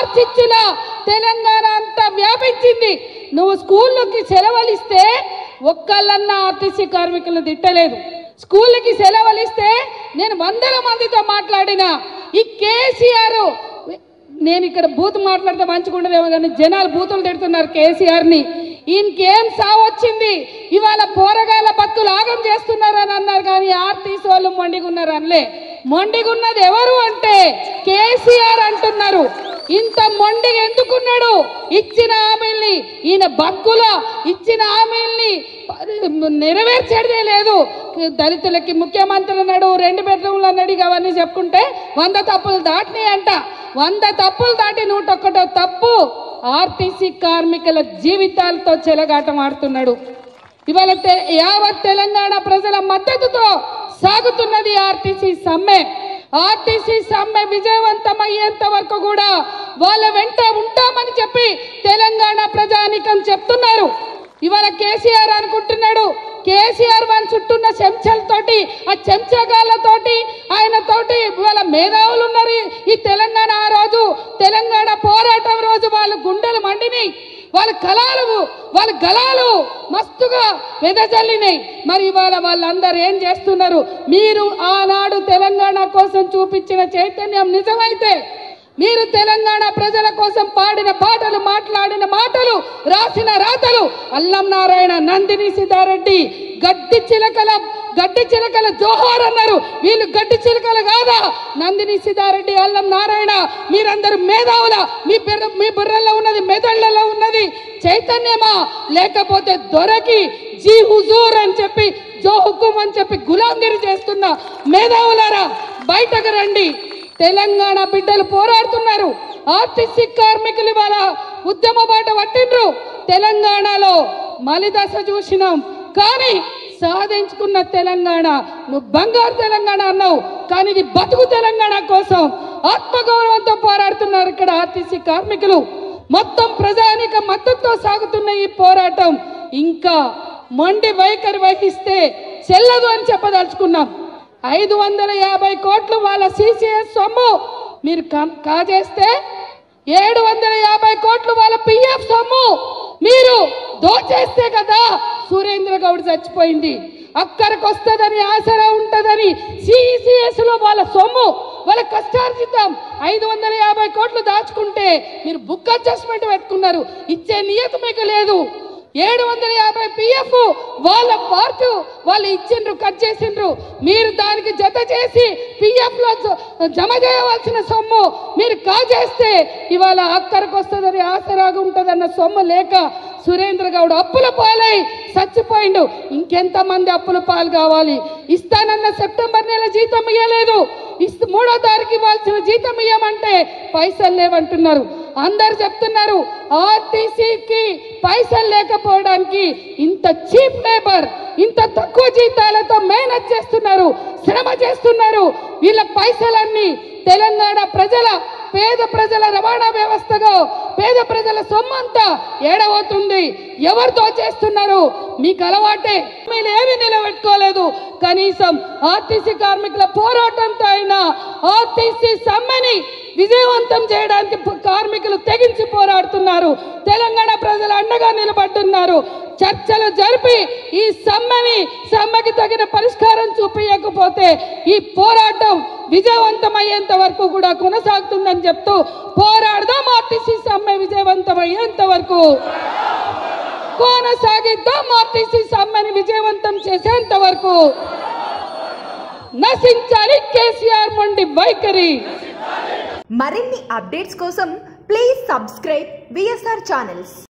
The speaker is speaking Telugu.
కార్చిచ్చుల తెలంగాణ అంతా వ్యాపించింది నువ్వు స్కూళ్ళకి సెలవులు ఇస్తే ఒక్కళ్ళన్నా ఆర్టీసీ కార్మికులను తిట్టలేదు స్కూళ్ళకి సెలవులు ఇస్తే నేను వందల మందితో మాట్లాడిన ఈ కేసీఆర్ నేను ఇక్కడ బూత్ మాట్లాడితే మంచిగుండదేమో కానీ జనాలు బూతులు తిడుతున్నారు కేసీఆర్ ని ఈయనకేం సావొచ్చింది ఇవాళ పోరగాళ్ళ బతుకులు ఆగం చేస్తున్నారని అన్నారు కానీ ఆర్టీసీ వాళ్ళు మొండిగున్నారు అనలే మొండిగున్నది ఎవరు అంటే కేసీఆర్ అంటున్నారు ఇంత మొండిగా ఎందుకున్నాడు ఇచ్చిన హామీల్ని ఈయన బక్కులో ఇచ్చిన హామీల్ని నెరవేర్చేదే లేదు దళితులకి ముఖ్యమంత్రి అన్నాడు రెండు బెడ్రూమ్లు అన్నాడు ఇక అవన్నీ చెప్పుకుంటే వంద తప్పులు దాటినాయి అంట వంద తప్పులు దాటి నూట ఒక్కటో తప్పు ఆర్టీసీ కార్మికుల జీవితాలతో చెలగాటం ఆడుతున్నాడు ఇవాళ తె- యావత్ తెలంగాణ ప్రజల మద్దతుతో సాగుతున్నది ఆర్టీసీ సమ్మె ఆర్టీసీ సమ్మె విజయవంతమయ్యేంత వరకు కూడా వాళ్ళ వెంట ఉంటామని చెప్పి తెలంగాణ ప్రజానికం చెప్తున్నారు ఇవాళ కేసీఆర్ అనుకుంటున్నాడు కేసీఆర్ వాళ్ళ చుట్టూన్న చెంచాలతోటి ఆ చెంచగాళ్ళతోటి ఆయన తోటి ఇవాళ మేధావులు ఉన్నారు ఈ- ఈ తెలంగాణ ఆ రోజు తెలంగాణ పోరాటం రోజు వాళ్ళ గుండెలు మండినాయి వాళ్ళ కళాలు వాళ్ళ గలాలు మస్తుగా వెదజల్లినాయి మరి ఇవాళ వాళ్ళందరూ ఏం చేస్తున్నారు మీరు ఆనాడు తెలంగాణ కోసం చూపించిన చైతన్యం నిజమైతే మీరు తెలంగాణ ప్రజల కోసం పాడిన పాటలు మాట్లాడిన మాటలు రాసిన రాతలు అల్లం నారాయణ నందిని సిద్ధారెడ్డి గడ్డి చిలకల గడ్డి చిలకల జోహార్ అన్నారు వీళ్ళు గడ్డి చిలకలు కాదా నందిని సిద్ధారెడ్డి అల్లం నారాయణ మీరందరూ మేధావుల మీ బుర్ర మీ బుర్రల్లో ఉన్నది మెదళ్లలో ఉన్నది చైతన్యమా లేకపోతే దొరకి జీ హుజూర్ అని చెప్పి జో హుకుం అని చెప్పి గులాంగిరి చేస్తున్న మేధావులారా బయటకు రండి తెలంగాణ బిడ్డలు పోరాడుతున్నారు ఆర్టీసీ కార్మికులు ఇవాళ ఉద్యమ బాట పట్టిండ్రు తెలంగాణలో మలిదశ చూసినాం కానీ సాధించుకున్న తెలంగాణ నువ్వు బంగారు తెలంగాణ అన్నావు కానీ ఇది బతుకు తెలంగాణ కోసం ఆత్మగౌరవంతో పోరాడుతున్నారు ఇక్కడ ఆర్టీసీ కార్మికులు మొత్తం ప్రజానిక మద్దతుతో సాగుతున్న ఈ పోరాటం ఇంకా మొండి వైఖరి వహిస్తే చెల్లదు అని చెప్పదలుచుకున్నాం ఐదు వందల యాభై కోట్లు వాళ్ళ సిసిఎస్ సొమ్ము మీరు కా- కాజేస్తే ఏడు వందల యాభై కోట్లు వాళ్ళ పిఎఫ్ సొమ్ము మీరు దోచేస్తే కదా సురేంద్ర గౌడ్ చచ్చిపోయింది అక్కడికి వస్తుందని ఆసరా ఉంటుందని సిసిఎస్ లో వాళ్ళ సొమ్ము వాళ్ళ కష్టార్జితం ఐదు వందల యాభై కోట్లు దాచుకుంటే మీరు బుక్ అడ్జస్ట్మెంట్ పెట్టుకున్నారు ఇచ్చే నియత మీకు లేదు ఏడు వందల యాభై పిఎఫ్ వాళ్ళ పార్ట్ వాళ్ళు ఇచ్చిండ్రు కట్ చేసిండ్రు మీరు దానికి జత చేసి పిఎఫ్ లో జ- జమ చేయవలసిన సొమ్ము మీరు కాజేస్తే ఇవాళ అక్కడికి వస్తుందని ఆసరాగా ఉంటుందన్న సొమ్ము లేక సురేంద్ర గౌడ్ అప్పుల పాలై చచ్చిపోయిండు ఇంకెంత మంది అప్పుల పాలు కావాలి ఇస్తానన్న సెప్టెంబర్ నెల జీతం ఇవ్వలేదు ఇస్తు మూడో తారీఖు ఇవ్వాల్సిన జీతం ఇవ్వమంటే పైసలు లేవంటున్నారు అందరు చెప్తున్నారు ఆర్టీసీకి పైసలు లేకపోవడానికి ఇంత చీప్ లేబర్ ఇంత తక్కువ జీతాలతో మేనేజ్ చేస్తున్నారు శ్రమ చేస్తున్నారు వీళ్ళ పైసలన్నీ తెలంగాణ ప్రజల పేద ప్రజల రవాణా వ్యవస్థగా పేద ప్రజల సొమ్మంతా ఏడవవుతుంది ఎవరితో చేస్తున్నారు మీకు అలవాటే మీరు ఏమి నిలబెట్టుకోలేదు కనీసం ఆర్టీసీ కార్మికుల పోరాటంతో అయినా ఆర్టీసీ సమ్మెని విజయవంతం చేయడానికి ప- కార్మికులు తెగించి పోరాడుతున్నారు తెలంగాణ ప్రజలు అండగా నిలబడుతున్నారు చర్చలు జరిపి ఈ సమ్మెని సమ్మెకి తగిన పరిష్కారం చూపించకపోతే ఈ పోరాటం విజయవంతమయ్యేంత వరకు కూడా కొనసాగుతుందని చెప్తూ పోరాడదాం ఆర్టీసీ సమ్మె విజయవంతమయ్యేంత వరకు కొనసాగిద్దాం ఆర్టీసీ సమ్మెని విజయవంతం చేసేంత వరకు నశించాలి కేసీఆర్ మొండి వైఖరి మరిన్ని అప్డేట్స్ కోసం ప్లీజ్ సబ్స్క్రైబ్ విఎస్ఆర్ ఛానల్స్